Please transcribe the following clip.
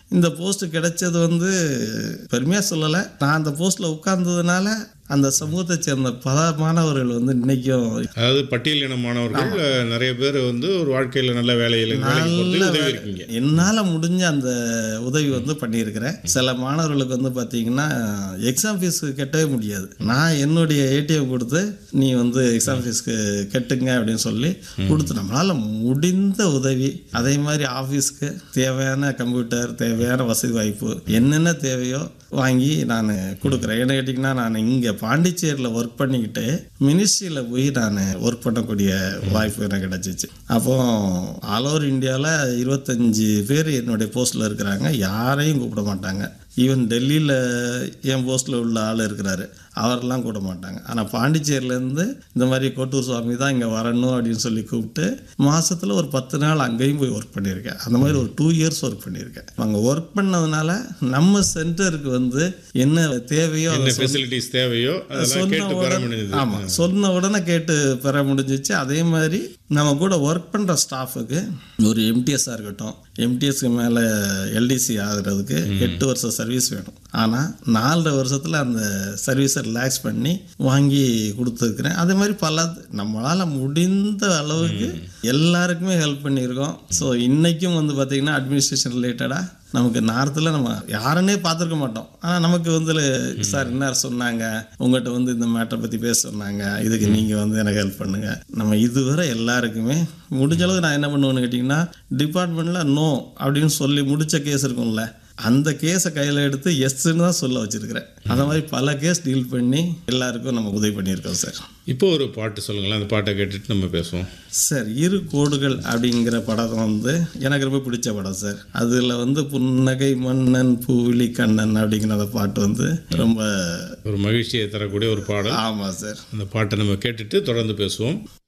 இந்த போஸ்ட் கிடைச்சது வந்து பெருமையாக சொல்லலை நான் அந்த போஸ்ட்டில் உட்கார்ந்ததுனால அந்த சமூகத்தை சேர்ந்த பல மாணவர்கள் வந்து இன்னைக்கும் அதாவது பட்டியல் இன மாணவர்கள் அஹ், நிறைய பேர் வந்து ஒரு வாழ்க்கையில் நல்ல வேலையில் வேலைக்கு போகிறதுக்கு உதவி இருக்கீங்க என்னால் முடிஞ்ச அந்த உதவி வந்து பண்ணியிருக்கிறேன் சில மாணவர்களுக்கு வந்து பார்த்தீங்கன்னா எக்ஸாம் ஃபீஸ் கட்டவே முடியாது நான் என்னுடைய ஏடிஎம் கொடுத்து நீ வந்து எக்ஸாம் ஃபீஸ்க்கு கட்டுங்க அப்படின்னு சொல்லி கொடுத்து நம்மளால் முடிந்த உதவி அதே மாதிரி ஆஃபீஸ்க்கு தேவையான கம்ப்யூட்டர் தேவையான வசதி வாய்ப்பு என்னென்ன தேவையோ வாங்கி நான் கொடுக்குறேன் என்ன கேட்டிங்கன்னா நான் இங்கே பாண்டிச்சேரியில் ஒர்க் பண்ணிக்கிட்டு மினிஸ்ட்ரியில் போய் நான் ஒர்க் பண்ணக்கூடிய வாய்ப்பு எனக்கு கிடச்சிச்சு அப்போ ஆல் ஓவர் இந்தியாவில் இருபத்தஞ்சி பேர் என்னுடைய போஸ்ட்டில் இருக்கிறாங்க யாரையும் கூப்பிட மாட்டாங்க ஈவன் டெல்லியில் என் போஸ்ட்டில் உள்ள ஆள் இருக்கிறாரு அவரெல்லாம் கூட மாட்டாங்க ஆனால் பாண்டிச்சேரியிலேருந்து இந்த மாதிரி கோட்டூர் சுவாமி தான் இங்கே வரணும் அப்படின்னு சொல்லி கூப்பிட்டு மாதத்தில் ஒரு பத்து நாள் அங்கேயும் போய் ஒர்க் பண்ணியிருக்கேன் அந்த மாதிரி ஒரு டூ இயர்ஸ் ஒர்க் பண்ணியிருக்கேன் அங்கே ஒர்க் பண்ணதுனால நம்ம சென்டருக்கு வந்து என்ன தேவையோ அதை என்ன ஃபெசிலிட்டிஸ் தேவையோ அதெல்லாம் சொன்ன கேட்டு பெற உடனே முடியுது ஆமாம் சொன்ன உடனே கேட்டு பெற முடிஞ்சிச்சு அதே மாதிரி நம்ம கூட ஒர்க் பண்ணுற ஸ்டாஃபுக்கு ஒரு எம்டிஎஸ்ஸாக இருக்கட்டும் எம்டிஎஸ்க்கு மேலே எல்டிசி ஆகுறதுக்கு எட்டு வருஷம் சர்வீஸ் வேணும் ஆனால் நாலரை வருஷத்தில் அந்த சர்வீஸை ரிலாக்ஸ் பண்ணி வாங்கி கொடுத்துருக்குறேன் அதே மாதிரி பல நம்மளால் முடிந்த அளவுக்கு எல்லாருக்குமே ஹெல்ப் பண்ணியிருக்கோம் ஸோ இன்றைக்கும் வந்து பார்த்திங்கன்னா அட்மினிஸ்ட்ரேஷன் ரிலேட்டடாக நமக்கு நார்த்தில் நம்ம யாருன்னே பார்த்துருக்க மாட்டோம் ஆனால் நமக்கு வந்து சார் என்ன சொன்னாங்க உங்கள்கிட்ட வந்து இந்த மேட்டரை பற்றி பேச சொன்னாங்க இதுக்கு நீங்கள் வந்து எனக்கு ஹெல்ப் பண்ணுங்கள் நம்ம இதுவரை எல்லாருக்குமே முடிஞ்ச அளவுக்கு நான் என்ன பண்ணுவேன்னு கேட்டிங்கன்னா டிபார்ட்மெண்ட்டில் நோ அப்படின்னு சொல்லி முடித்த கேஸ் இருக்கும்ல அந்த கேஸை கையில் எடுத்து எஸ்ன்னு தான் சொல்ல வச்சுருக்கிறேன் அந்த மாதிரி பல கேஸ் டீல் பண்ணி எல்லாருக்கும் நம்ம உதவி பண்ணியிருக்கோம் சார் இப்போ ஒரு பாட்டு சொல்லுங்களேன் அந்த பாட்டை கேட்டுட்டு நம்ம பேசுவோம் சார் இரு கோடுகள் அப்படிங்கிற படம் வந்து எனக்கு ரொம்ப பிடிச்ச படம் சார் அதில் வந்து புன்னகை மன்னன் பூவிழி கண்ணன் அப்படிங்கிற அந்த பாட்டு வந்து ரொம்ப ஒரு மகிழ்ச்சியை தரக்கூடிய ஒரு பாடல் ஆமாம் சார் அந்த பாட்டை நம்ம கேட்டுட்டு தொடர்ந்து பேசுவோம்